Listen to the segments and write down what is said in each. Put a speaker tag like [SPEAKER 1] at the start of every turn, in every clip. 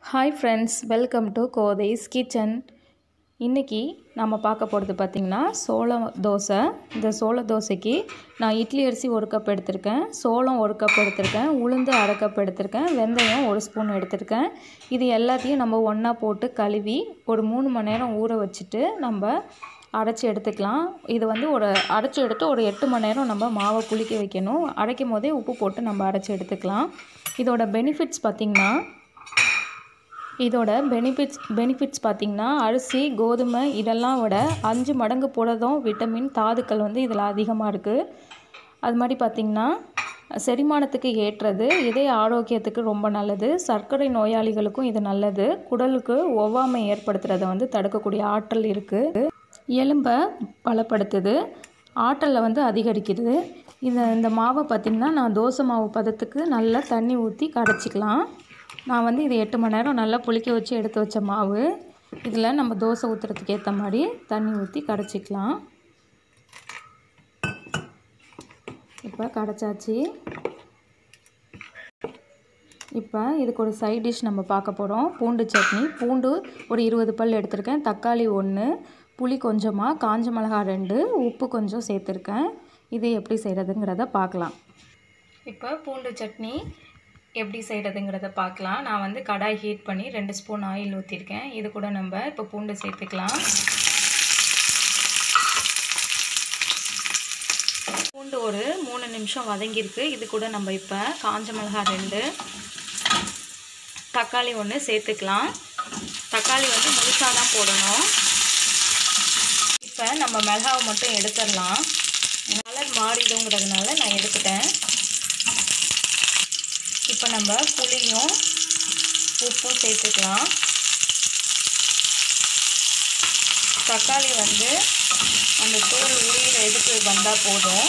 [SPEAKER 1] hi friends welcome to Kothai's kitchen இன்றைக்கி நம்ம பார்க்க போகிறது பார்த்திங்கன்னா சோள தோசை இந்த சோள தோசைக்கு நான் இட்லி அரிசி ஒரு கப் எடுத்திருக்கேன் சோளம் ஒரு கப் எடுத்திருக்கேன் உளுந்து அரை கப் எடுத்திருக்கேன் வெந்தயம் ஒரு ஸ்பூன் எடுத்திருக்கேன் இது எல்லாத்தையும் நம்ம ஒன்றா போட்டு கழுவி ஒரு மூணு மணி நேரம் ஊற வச்சுட்டு நம்ம அரைச்சி எடுத்துக்கலாம் இது வந்து ஒரு அரைச்சி எடுத்து ஒரு எட்டு மணி நேரம் நம்ம மாவை புளிக்க வைக்கணும் அரைக்கும் போதே உப்பு போட்டு நம்ம அரைச்சி எடுத்துக்கலாம் இதோட பெனிஃபிட்ஸ் பார்த்திங்கன்னா இதோட பெனிஃபிட்ஸ் பெனிஃபிட்ஸ் பார்த்திங்கன்னா அரிசி கோதுமை இதெல்லாம் விட அஞ்சு மடங்கு புரதம் விட்டமின் தாதுக்கள் வந்து இதில் அதிகமாக இருக்குது அது மாதிரி பார்த்திங்கன்னா செரிமானத்துக்கு ஏற்றது இதய ஆரோக்கியத்துக்கு ரொம்ப நல்லது சர்க்கரை நோயாளிகளுக்கும் இது நல்லது குடலுக்கு ஒவ்வாமை ஏற்படுத்துறதை வந்து தடுக்கக்கூடிய ஆற்றல் இருக்குது எலும்பை பலப்படுத்துது ஆற்றலை வந்து அதிகரிக்கிறது இந்த இந்த மாவை பார்த்திங்கன்னா நான் தோசை மாவு பதத்துக்கு நல்லா தண்ணி ஊற்றி கரைச்சிக்கலாம் நான் வந்து இது எட்டு மணி நேரம் நல்லா புளிக்க வச்சு எடுத்து வச்ச மாவு இதில் நம்ம தோசை ஊற்றுறதுக்கு ஏற்ற மாதிரி தண்ணி ஊற்றி கரைச்சிக்கலாம் இப்போ கரைச்சாச்சு இப்போ இதுக்கு ஒரு சைட் டிஷ் நம்ம பார்க்க போகிறோம் பூண்டு சட்னி பூண்டு ஒரு இருபது பல் எடுத்திருக்கேன் தக்காளி ஒன்று புளி கொஞ்சமாக காஞ்ச மிளகா ரெண்டு உப்பு கொஞ்சம் சேர்த்துருக்கேன் இது எப்படி செய்கிறதுங்கிறத பார்க்கலாம் இப்போ பூண்டு சட்னி எப்படி செய்கிறதுங்கிறத பார்க்கலாம் நான் வந்து கடாய் ஹீட் பண்ணி ரெண்டு ஸ்பூன் ஆயில் ஊற்றிருக்கேன் இது கூட நம்ம இப்போ பூண்டு சேர்த்துக்கலாம் பூண்டு ஒரு மூணு நிமிஷம் வதங்கியிருக்கு இது கூட நம்ம இப்போ காஞ்ச மிளகா ரெண்டு தக்காளி ஒன்று சேர்த்துக்கலாம் தக்காளி வந்து முழுசாக தான் போடணும் இப்போ நம்ம மிளகாவை மட்டும் எடுத்துடலாம் கலர் மாறிடுங்கிறதுனால நான் எடுத்துட்டேன் இப்போ நம்ம புளியும் உப்பும் சேர்த்துக்கலாம் தக்காளி வந்து அந்த தோல் உரியிற இதுக்கு வந்தால் போதும்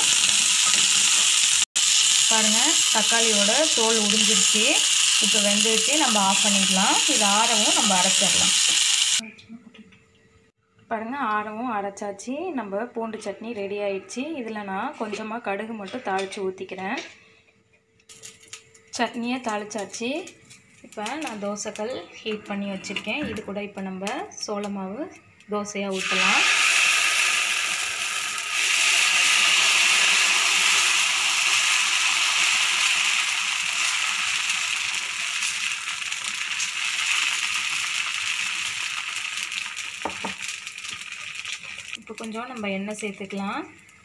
[SPEAKER 1] பாருங்கள் தக்காளியோட தோல் உறிஞ்சிருச்சு இப்போ வெந்துருச்சு நம்ம ஆஃப் பண்ணிடலாம் இது ஆரவும் நம்ம அரைச்சிடலாம் பாருங்கள் ஆரவும் அரைச்சாச்சு நம்ம பூண்டு சட்னி ரெடி ஆயிடுச்சு இதில் நான் கொஞ்சமாக கடுகு மட்டும் தாளித்து ஊற்றிக்கிறேன் சட்னியை தாளிச்சாச்சு இப்போ நான் தோசைக்கல் ஹீட் பண்ணி வச்சுருக்கேன் இது கூட இப்போ நம்ம சோள மாவு தோசையாக ஊற்றலாம் இப்போ கொஞ்சம் நம்ம எண்ணெய் சேர்த்துக்கலாம்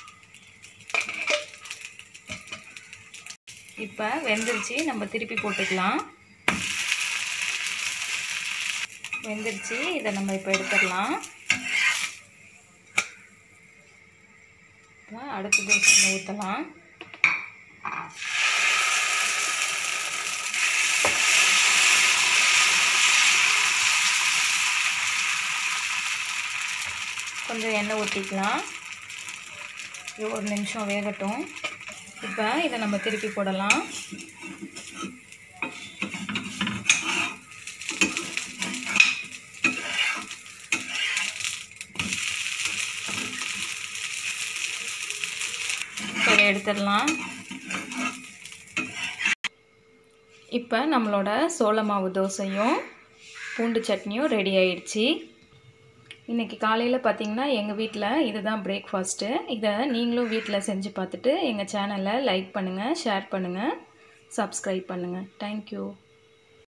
[SPEAKER 1] இப்போ வெந்துருச்சு நம்ம திருப்பி போட்டுக்கலாம் வெந்துருச்சு இதை நம்ம இப்போ எடுத்துடலாம் இப்போ அடுத்த தோசையில் ஊற்றலாம் கொஞ்சம் எண்ணெய் ஊற்றிக்கலாம் இது ஒரு நிமிஷம் வேகட்டும் இப்போ இதை நம்ம திருப்பி போடலாம் இதை எடுத்துடலாம் இப்போ நம்மளோட சோள மாவு தோசையும் பூண்டு சட்னியும் ரெடி ஆயிடுச்சு இன்றைக்கி காலையில் பார்த்திங்கன்னா எங்கள் வீட்டில் இதுதான் பிரேக்ஃபாஸ்ட்டு இதை நீங்களும் வீட்டில் செஞ்சு பார்த்துட்டு எங்கள் சேனலை லைக் பண்ணுங்கள் ஷேர் பண்ணுங்கள் சப்ஸ்கிரைப் பண்ணுங்கள் தேங்க்யூ